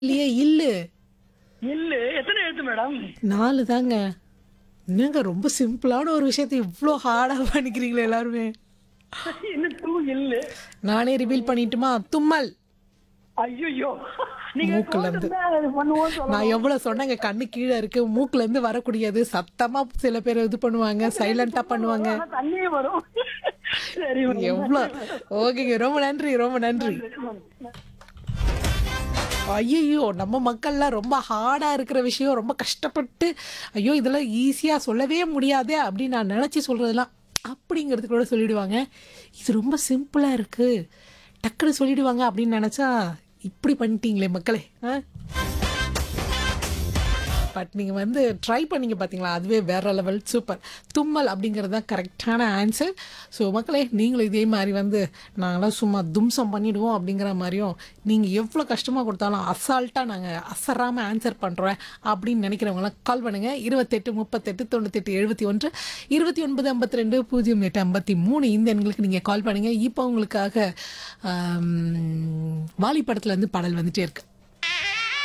இல்லையே இல்லு இல்லு எத்தனை எழுத்து மேடம் நாலு தாங்க என்னங்க ரொம்ப சிம்பிளான ஒரு விஷயத்தை இவ்வளோ ஹார்டாக பண்ணிக்கிறீங்களே எல்லாருமே இன்னும் டூ இல்லு நானே ரிவீல் பண்ணிட்டுமா தும்மல் ஐயோ நீங்க மூக்குல இருந்து. சொல்லிருந்தா அது பண்ணுவோம் சொல்ல நான் எவ்வளவு சொன்னேங்க கண்ணு கீழே இருக்கு மூக்குல இருந்து வரக்கூடியது சத்தமா சில பேர் இது பண்ணுவாங்க சைலண்டா பண்ணுவாங்க ஆனா தண்ணியே வரும் சரி மேடம். எவ்வளோ ஓகேங்க ரொம்ப நன்றி ரொம்ப நன்றி ஐயோ நம்ம மக்கள்லாம் ரொம்ப ஹார்டாக இருக்கிற விஷயம் ரொம்ப கஷ்டப்பட்டு ஐயோ இதெல்லாம் ஈஸியாக சொல்லவே முடியாதே அப்படின்னு நான் நினச்சி சொல்கிறதெல்லாம் அப்படிங்கிறது கூட சொல்லிடுவாங்க இது ரொம்ப சிம்பிளாக இருக்குது டக்குன்னு சொல்லிடுவாங்க அப்படின்னு நினச்சா இப்படி பண்ணிட்டீங்களே மக்களே ஆ பட் நீங்கள் வந்து ட்ரை பண்ணீங்க பார்த்தீங்களா அதுவே வேற லெவல் சூப்பர் தும்மல் அப்படிங்கிறது தான் கரெக்டான ஆன்சர் ஸோ மக்களே நீங்களும் இதே மாதிரி வந்து நாங்களாம் சும்மா தும்சம் பண்ணிடுவோம் அப்படிங்கிற மாதிரியும் நீங்கள் எவ்வளோ கஷ்டமாக கொடுத்தாலும் அசால்ட்டாக நாங்கள் அசராமல் ஆன்சர் பண்ணுறோம் அப்படின்னு நினைக்கிறவங்களாம் கால் பண்ணுங்கள் இருபத்தெட்டு முப்பத்தெட்டு தொண்ணூத்தெட்டு எழுபத்தி ஒன்று இருபத்தி ஒன்பது ஐம்பத்தி ரெண்டு பூஜ்ஜியம் எட்டு ஐம்பத்தி மூணு இந்த எண்களுக்கு நீங்கள் கால் பண்ணுங்கள் இப்போ உங்களுக்காக ஆம், வாலி படத்துலேருந்து பாடல் வந்துட்டே இருக்கு